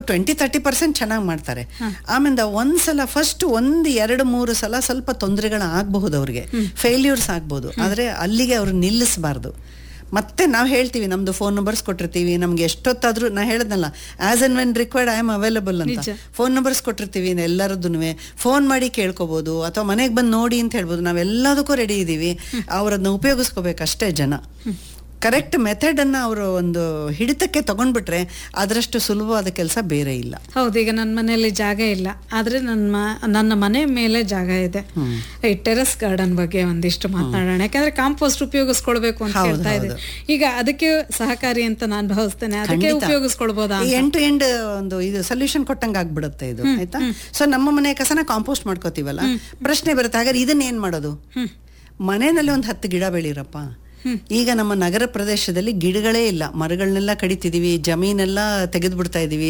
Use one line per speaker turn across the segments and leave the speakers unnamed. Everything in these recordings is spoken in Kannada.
ಟ್ವೆಂಟಿ ತರ್ಟಿ ಪರ್ಸೆಂಟ್ ಚೆನ್ನಾಗಿ ಮಾಡ್ತಾರೆ ಆಮೇಲೆ ಒಂದ್ಸಲ ಫಸ್ಟ್ ಒಂದು ಎರಡು ಮೂರು ಸಲ ಸ್ವಲ್ಪ ತೊಂದರೆಗಳು ಆಗಬಹುದು ಅವ್ರಿಗೆ ಫೇಲ್ಯೂರ್ಸ್ ಆಗ್ಬೋದು ಆದ್ರೆ ಅಲ್ಲಿಗೆ ಅವ್ರು ನಿಲ್ಲಿಸಬಾರ್ದು ಮತ್ತೆ ನಾವು ಹೇಳ್ತೀವಿ ನಮ್ದು ಫೋನ್ ನಂಬರ್ಸ್ ಕೊಟ್ಟಿರ್ತೀವಿ ನಮ್ಗೆ ಎಷ್ಟೊತ್ತಾದ್ರೂ ನಾ ಹೇಳದ್ನಲ್ಲ as and when required I am available ಅಂತ
ನಿಜ.
ಫೋನ್ ನಂಬರ್ಸ್ ಕೊಟ್ಟಿರ್ತೀವಿ ಎಲ್ಲರದ್ದು ಫೋನ್ ಮಾಡಿ ಕೇಳ್ಕೊಬೋದು ಅಥವಾ ಮನೆಗೆ ಬಂದು ನೋಡಿ ಅಂತ ಹೇಳ್ಬೋದು ನಾವೆಲ್ಲದಕ್ಕೂ ರೆಡಿ ಇದ್ದೀವಿ ಅವ್ರದನ್ನ ಉಪಯೋಗಿಸ್ಕೋಬೇಕಷ್ಟೇ ಜನ ಕರೆಕ್ಟ್ ಮೆಥಡ್ ಅನ್ನ ಅವರು ಒಂದು ಹಿಡಿತಕ್ಕೆ ತಗೊಂಡ್ಬಿಟ್ರೆ ಅದರಷ್ಟು ಸುಲಭವಾದ ಕೆಲಸ ಬೇರೆ ಇಲ್ಲ
ಹೌದು ಈಗ ನನ್ನ ಮನೆಯಲ್ಲಿ ಜಾಗ ಇಲ್ಲ ಆದ್ರೆ ನನ್ನ ಮ- ನನ್ನ ಮನೆ ಮೇಲೆ ಜಾಗ ಇದೆ ಈ ಟೆರೆಸ್ ಗಾರ್ಡನ್ ಬಗ್ಗೆ ಒಂದಿಷ್ಟು ಮಾತನಾಡೋಣ ಯಾಕಂದ್ರೆ ಕಾಂಪೋಸ್ಟ್ ಉಪಯೋಗಿಸ್ಕೊಳ್ಬೇಕು ಅಂತ
ಹೌದು,
ಹೇಳ್ತಾ ಇದೆ
ಹೌದು.
ಈಗ ಅದಕ್ಕೆ ಸಹಕಾರಿ ಅಂತ ನಾನು ಭಾವಿಸ್ತೇನೆ ಅದಕ್ಕೆ
ಖಂಡಿತ.
ಉಪಯೋಗಿಸ್ಕೊಳ್ಬೋದಾ
ಈ ಎಂಡ್ ಟು ಎಂಡ್ ಒಂದು ಇದು ಸೊಲ್ಯೂಷನ್ ಕೊಟ್ಟಂಗೆ ಆಗ್ಬಿಡುತ್ತೆ ಇದು ಆಯ್ತಾ ಸೊ ನಮ್ಮ ಮನೆ ಕಸನ ಕಾಂಪೋಸ್ಟ್ ಮಾಡ್ಕೋತೀವಲ್ಲ ಪ್ರಶ್ನೆ ಬರುತ್ತೆ ಹಾಗಾದ್ರೆ ಇದನ್ನ ಏನ್ ಮಾಡೋದು ಮನೆಯಲ್ಲಿ ಒಂದು ಹತ್ತು ಗಿಡ ಬೆಳೀರಪ್ಪ ಈಗ ನಮ್ಮ ನಗರ ಪ್ರದೇಶದಲ್ಲಿ ಗಿಡಗಳೇ ಇಲ್ಲ ಮರಗಳನ್ನೆಲ್ಲ ಕಡಿತಿದೀವಿ ಜಮೀನೆಲ್ಲ ತೆಗೆದು ಬಿಡ್ತಾ ಇದೀವಿ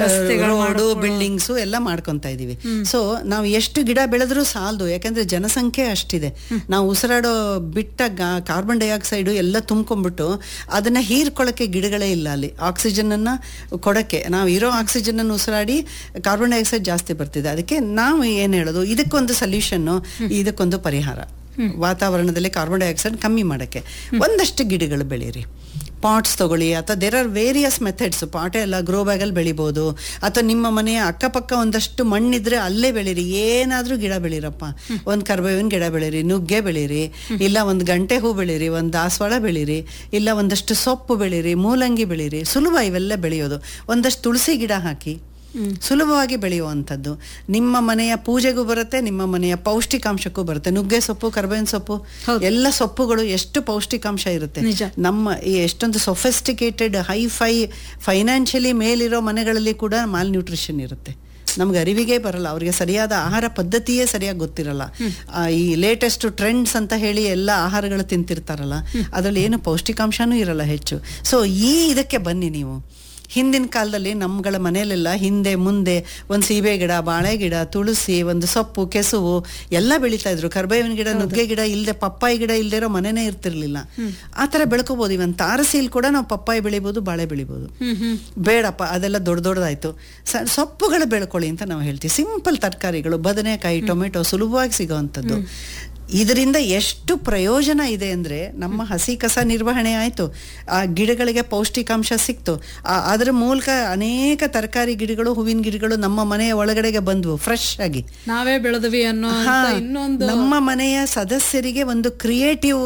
ರೋಡು ಬಿಲ್ಡಿಂಗ್ಸು ಎಲ್ಲ ಮಾಡ್ಕೊಂತ ಇದೀವಿ ಸೊ ನಾವು ಎಷ್ಟು ಗಿಡ ಬೆಳೆದ್ರೂ ಸಾಲದು ಯಾಕಂದ್ರೆ ಜನಸಂಖ್ಯೆ ಅಷ್ಟಿದೆ ನಾವು ಉಸಿರಾಡೋ ಬಿಟ್ಟ ಕಾರ್ಬನ್ ಡೈಆಕ್ಸೈಡ್ ಎಲ್ಲ ತುಂಬ್ಕೊಂಡ್ಬಿಟ್ಟು ಅದನ್ನ ಹೀರ್ಕೊಳ್ಳೋಕೆ ಗಿಡಗಳೇ ಇಲ್ಲ ಅಲ್ಲಿ ಆಕ್ಸಿಜನ್ ಅನ್ನ ಕೊಡಕ್ಕೆ ನಾವು ಇರೋ ಆಕ್ಸಿಜನ್ ಅನ್ನು ಉಸಿರಾಡಿ ಕಾರ್ಬನ್ ಡೈಆಕ್ಸೈಡ್ ಜಾಸ್ತಿ ಬರ್ತಿದೆ ಅದಕ್ಕೆ ನಾವು ಏನ್ ಹೇಳೋದು ಇದಕ್ಕೊಂದು ಸೊಲ್ಯೂಷನ್ ಇದಕ್ಕೊಂದು ಪರಿಹಾರ ವಾತಾವರಣದಲ್ಲಿ ಕಾರ್ಬನ್ ಡೈಆಕ್ಸೈಡ್ ಕಮ್ಮಿ ಮಾಡಕ್ಕೆ ಒಂದಷ್ಟು ಗಿಡಗಳು ಬೆಳೀರಿ ಪಾಟ್ಸ್ ತಗೊಳ್ಳಿ ಅಥವಾ ದೇರ್ ಆರ್ ವೇರಿಯಸ್ ಮೆಥಡ್ಸ್ ಪಾಟೇ ಎಲ್ಲ ಗ್ರೋ ಬ್ಯಾಗಲ್ಲಿ ಬೆಳಿಬೋದು ಅಥವಾ ನಿಮ್ಮ ಮನೆಯ ಅಕ್ಕಪಕ್ಕ ಒಂದಷ್ಟು ಮಣ್ಣಿದ್ರೆ ಅಲ್ಲೇ ಬೆಳೀರಿ ಏನಾದ್ರೂ ಗಿಡ ಬೆಳೀರಪ್ಪ ಒಂದು ಕರ್ಬೇವಿನ ಗಿಡ ಬೆಳೀರಿ ನುಗ್ಗೆ ಬೆಳೀರಿ ಇಲ್ಲ ಒಂದು ಗಂಟೆ ಹೂ ಬೆಳೀರಿ ಒಂದು ದಾಸವಾಳ ಬೆಳೀರಿ ಇಲ್ಲ ಒಂದಷ್ಟು ಸೊಪ್ಪು ಬೆಳೀರಿ ಮೂಲಂಗಿ ಬೆಳೀರಿ ಸುಲಭ ಇವೆಲ್ಲ ಬೆಳೆಯೋದು ಒಂದಷ್ಟು ತುಳಸಿ ಗಿಡ ಹಾಕಿ ಸುಲಭವಾಗಿ ಬೆಳೆಯುವಂಥದ್ದು ನಿಮ್ಮ ಮನೆಯ ಪೂಜೆಗೂ ಬರುತ್ತೆ ನಿಮ್ಮ ಮನೆಯ ಪೌಷ್ಟಿಕಾಂಶಕ್ಕೂ ಬರುತ್ತೆ ನುಗ್ಗೆ ಸೊಪ್ಪು ಕರ್ಬೇವಿನ ಸೊಪ್ಪು ಎಲ್ಲ ಸೊಪ್ಪುಗಳು ಎಷ್ಟು ಪೌಷ್ಟಿಕಾಂಶ ಇರುತ್ತೆ
ನಿಜ.
ನಮ್ಮ ಈ ಎಷ್ಟೊಂದು ಸೊಫೆಸ್ಟಿಕೇಟೆಡ್ ಹೈ ಫೈ ಫೈನಾನ್ಷಿಯಲಿ ಮೇಲಿರೋ ಮನೆಗಳಲ್ಲಿ ಕೂಡ ಮಾಲ್ ನ್ಯೂಟ್ರಿಷನ್ ಇರುತ್ತೆ ನಮ್ಗೆ ಅರಿವಿಗೆ ಬರಲ್ಲ ಅವ್ರಿಗೆ ಸರಿಯಾದ ಆಹಾರ ಪದ್ಧತಿಯೇ ಸರಿಯಾಗಿ ಗೊತ್ತಿರಲ್ಲ ಆ, ಈ ಲೇಟೆಸ್ಟ್ ಟ್ರೆಂಡ್ಸ್ ಅಂತ ಹೇಳಿ ಎಲ್ಲ ಆಹಾರಗಳು ತಿಂತಿರ್ತಾರಲ್ಲ ಅದರಲ್ಲಿ ಏನು ಪೌಷ್ಟಿಕಾಂಶನೂ ಇರಲ್ಲ ಹೆಚ್ಚು ಸೊ ಈ ಇದಕ್ಕೆ ಬನ್ನಿ ನೀವು ಹಿಂದಿನ ಕಾಲದಲ್ಲಿ ನಮ್ಗಳ ಮನೆಯಲ್ಲೆಲ್ಲ ಹಿಂದೆ ಮುಂದೆ ಒಂದು ಸೀಬೆ ಗಿಡ ಬಾಳೆ ಗಿಡ ತುಳಸಿ ಒಂದು ಸೊಪ್ಪು ಕೆಸುವು ಎಲ್ಲ ಬೆಳೀತಾ ಇದ್ರು ಕರ್ಬೇವಿನ ಗಿಡ ನುಗ್ಗೆ ಗಿಡ ಇಲ್ಲದೆ ಪಪ್ಪಾಯಿ ಗಿಡ ಇಲ್ದೇ ಇರೋ ಮನೆನೇ ಇರ್ತಿರ್ಲಿಲ್ಲ ಆ ಥರ ಬೆಳ್ಕೋಬಹುದು ಇವನ್ ತಾರಸಿಲ್ ಕೂಡ ನಾವು ಪಪ್ಪಾಯಿ ಬೆಳಿಬೋದು ಬಾಳೆ ಬೆಳಿಬೋದು ಬೇಡಪ್ಪ ಅದೆಲ್ಲ ದೊಡ್ಡ ದೊಡ್ಡದಾಯ್ತು ಸ ಸೊಪ್ಪುಗಳು ಬೆಳ್ಕೊಳ್ಳಿ ಅಂತ ನಾವು ಹೇಳ್ತೀವಿ ಸಿಂಪಲ್ ತರಕಾರಿಗಳು ಬದನೆಕಾಯಿ ಟೊಮೆಟೊ ಸುಲಭವಾಗಿ ಸಿಗೋವಂಥದ್ದು ಇದರಿಂದ ಎಷ್ಟು ಪ್ರಯೋಜನ ಇದೆ ಅಂದ್ರೆ ನಮ್ಮ ಹಸಿ ಕಸ ನಿರ್ವಹಣೆ ಆಯ್ತು ಆ ಗಿಡಗಳಿಗೆ ಪೌಷ್ಟಿಕಾಂಶ ಸಿಕ್ತು ಆ- ಅದರ ಮೂಲಕ ಅನೇಕ ತರಕಾರಿ ಗಿಡಗಳು ಹೂವಿನ ಗಿಡಗಳು ನಮ್ಮ ಮನೆಯ ಒಳಗಡೆಗೆ ಬಂದ್ವು ಫ್ರೆಶ್ ಆಗಿ
ನಾವೇ ಬೆಳೆದ್ವಿ ಅನ್ನೋ ಅಂತ
ಹಾ,
ಇನ್ನೊಂದು
ನಮ್ಮ ಮನೆಯ ಸದಸ್ಯರಿಗೆ ಒಂದು ಕ್ರಿಯೇಟಿವ್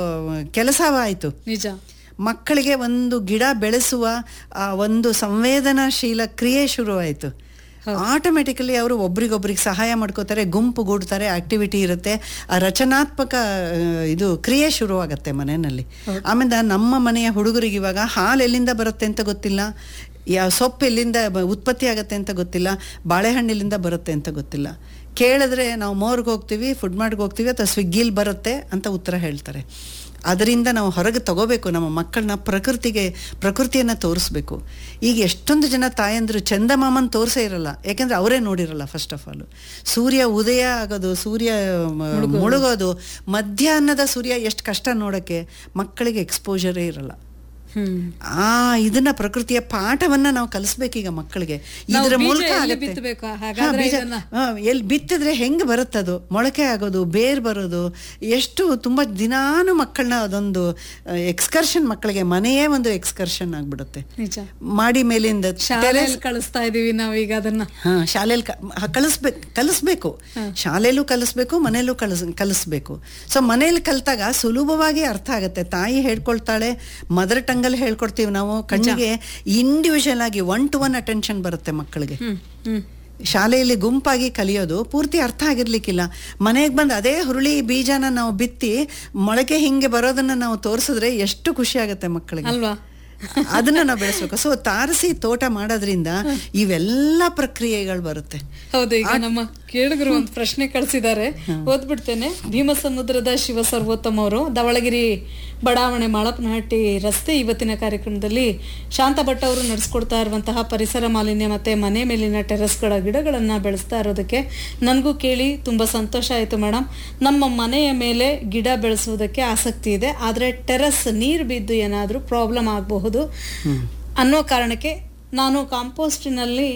ಕೆಲಸವಾಯಿತು
ನಿಜ
ಮಕ್ಕಳಿಗೆ ಒಂದು ಗಿಡ ಬೆಳೆಸುವ ಆ ಒಂದು ಸಂವೇದನಾಶೀಲ ಕ್ರಿಯೆ ಶುರುವಾಯಿತು ಆಟೋಮೆಟಿಕಲಿ ಅವರು ಒಬ್ರಿಗೊಬ್ರಿಗೆ ಸಹಾಯ ಮಾಡ್ಕೋತಾರೆ ಗುಂಪು ಗೂಡ್ತಾರೆ ಆಕ್ಟಿವಿಟಿ ಇರುತ್ತೆ ಆ ರಚನಾತ್ಮಕ ಆ, ಇದು ಕ್ರಿಯೆ ಶುರುವಾಗತ್ತೆ ಮನೆಯಲ್ಲಿ ಆಮೇಲೆ ನಮ್ಮ ಮನೆಯ ಹುಡುಗರಿಗೆ ಇವಾಗ ಹಾಲು ಎಲ್ಲಿಂದ ಬರುತ್ತೆ ಅಂತ ಗೊತ್ತಿಲ್ಲ ಯಾವ ಸೊಪ್ಪು ಎಲ್ಲಿಂದ ಬ- ಉತ್ಪತ್ತಿ ಆಗತ್ತೆ ಅಂತ ಗೊತ್ತಿಲ್ಲ ಬಾಳೆಹಣ್ಣು ಎಲ್ಲಿಂದ ಬರುತ್ತೆ ಅಂತ ಗೊತ್ತಿಲ್ಲ ಕೇಳಿದ್ರೆ ನಾವು ಮೋರ್ಗೆ ಹೋಗ್ತೀವಿ ಫುಡ್ ಮಾಡ್ಗೆ ಹೋಗ್ತೀವಿ ಅಥವಾ ಸ್ವಿಗ್ಗಿಲ್ ಬರುತ್ತೆ ಅಂತ ಉತ್ತರ ಹೇಳ್ತಾರೆ ಅದರಿಂದ ನಾವು ಹೊರಗೆ ತಗೋಬೇಕು ನಮ್ಮ ಮಕ್ಕಳನ್ನ ಪ್ರಕೃತಿಗೆ ಪ್ರಕೃತಿಯನ್ನ ತೋರಿಸ್ಬೇಕು ಈಗ ಎಷ್ಟೊಂದು ಜನ ತಾಯಂದ್ರು ಚಂದಮಾಮನ್ ತೋರಿಸೇ ಇರಲ್ಲ ಯಾಕೆಂದ್ರೆ ಅವರೇ ನೋಡಿರಲ್ಲ ಫಸ್ಟ್ ಆಫ್ ಆಲ್ ಸೂರ್ಯ ಉದಯ ಆಗೋದು ಸೂರ್ಯ ಮ- ಮುಳುಗೋದು ಮಧ್ಯಾಹ್ನದ ಸೂರ್ಯ ಎಷ್ಟು ಕಷ್ಟ ನೋಡಕ್ಕೆ ಮಕ್ಕಳಿಗೆ ಎಕ್ಸ್ಪೋಜರೇ ಇರಲ್ಲ
ಹ್ಮ್
ಆ ಇದನ್ನ ಪ್ರಕೃತಿಯ ಪಾಠವನ್ನ ನಾವು ಕಲಿಸ್ಬೇಕೀಗ ಮಕ್ಕಳಿಗೆ
ನಾವು
ಇದರ
ಬೀಜ
ಮೂಲಕ
ಎಲ್ಲಿ
ಆಗತ್ತೆ.
ಬಿತ್ತಬೇಕು?
ಹಾ,
ಹಾಗಾದ್ರೆ
ಬೀಜ
ಇದನ್ನ-
ಹಾ, ಎಲ್ಲಿ ಬಿತ್ತಿದ್ರೆ ಹೆಂಗ್ ಬರುತ್ತದು ಮೊಳಕೆ ಆಗೋದು ಬೇರ್ ಬರೋದು ಎಷ್ಟು ತುಂಬಾ ದಿನಾನು ಮಕ್ಕಳನ್ನ ಅದೊಂದು ಎಕ್ಸ್ಕರ್ಷನ್ ಮಕ್ಕಳಿಗೆ ಮನೆಯೇ ಒಂದು ಎಕ್ಸ್ಕರ್ಷನ್ ಆಗ್ಬಿಡುತ್ತೆ
ನಿಜ
ಮಾಡಿ ಮೇಲಿಂದ
ಶಾಲೆಯಲ್ಲಿ ಕಳಿಸ್ತಾ ಇದೀವಿ ನಾವೀಗ ಅದನ್ನ
ಹಾ ಶಾಲೆಯಲ್ಲಿ ಕಲಿಸ್ಬೇಕು ಕಲಿಸ್ಬೇಕು ಶಾಲೆಯಲ್ಲೂ ಕಲಿಸ್ಬೇಕು ಮನೆಯಲ್ಲೂ ಕಲಿಸ್ ಕಲಿಸ್ಬೇಕು ಸೊ ಮನೇಲಿ ಕಲ್ತಾಗ ಸುಲಭವಾಗಿ ಅರ್ಥ ಆಗುತ್ತೆ ತಾಯಿ ಹೇಳ್ಕೊಳ್ತಾಳೆ ಮದರ್ ಟಂಗಲ್ಲಿ ಹೇಳ್ಕೊಡ್ತೀವಿ ನಾವು ಕಣ್ಣಿಗೆ ಇಂಡಿವಿಜುವಲ್ ಆಗಿ ಒನ್ ಟು ಒನ್ ಅಟೆನ್ಷನ್ ಬರುತ್ತೆ ಮಕ್ಕಳಿಗೆ
ಹ್ಮ್ ಹ್ಮ್
ಶಾಲೆಯಲ್ಲಿ ಗುಂಪಾಗಿ ಕಲಿಯೋದು ಪೂರ್ತಿ ಅರ್ಥ ಆಗಿರ್ಲಿಕ್ಕಿಲ್ಲ ಮನೆಗೆ ಬಂದು ಅದೇ ಹುರುಳಿ ಬೀಜನ ನಾವು ಬಿತ್ತಿ ಮೊಳಕೆ ಹಿಂಗೆ ಬರೋದನ್ನ ನಾವು ತೋರಿಸಿದ್ರೆ ಎಷ್ಟು ಖುಷಿ ಆಗುತ್ತೆ ಮಕ್ಕಳಿಗೆ
ಅಲ್ವಾ
ಅದನ್ನ ನಾವು ಬೆಳೆಸ್ಬೇಕು ಸೊ ತಾರಸಿ ತೋಟ ಮಾಡೋದ್ರಿಂದ ಇವೆಲ್ಲ ಪ್ರಕ್ರಿಯೆಗಳು ಬರುತ್ತೆ
ಹೌದು ಈಗ ನಮ್ಮ ಕೇಳುಗರು ಒಂದು ಪ್ರಶ್ನೆ ಕಳಿಸಿದ್ದಾರೆ ಓದ್ಬಿಡ್ತೇನೆ ಭೀಮಸಮುದ್ರದ ಶಿವ ಸರ್ವೋತ್ತಮ್ ಅವರು ಧವಳಗಿರಿ ಬಡಾವಣೆ ಮಾಳಪ್ಪನಹಟ್ಟಿ ರಸ್ತೆ ಇವತ್ತಿನ ಕಾರ್ಯಕ್ರಮದಲ್ಲಿ ಶಾಂತ ಭಟ್ ಅವರು ನಡೆಸ್ಕೊಡ್ತಾ ಇರುವಂತಹ ಪರಿಸರ ಮಾಲಿನ್ಯ ಮತ್ತೆ ಮನೆ ಮೇಲಿನ ಟೆರೆಸ್ಗಳ ಗಿಡಗಳನ್ನ ಬೆಳೆಸ್ತಾ ಇರೋದಕ್ಕೆ ನನಗೂ ಕೇಳಿ ತುಂಬಾ ಸಂತೋಷ ಆಯಿತು ಮೇಡಮ್ ನಮ್ಮ ಮನೆಯ ಮೇಲೆ ಗಿಡ ಬೆಳೆಸುವುದಕ್ಕೆ ಆಸಕ್ತಿ ಇದೆ ಆದರೆ ಟೆರೆಸ್ ನೀರು ಬಿದ್ದು ಏನಾದರೂ ಪ್ರಾಬ್ಲಮ್ ಆಗಬಹುದು ಅನ್ನೋ ಕಾರಣಕ್ಕೆ ನಾನು ಕಾಂಪೋಸ್ಟಿನಲ್ಲಿ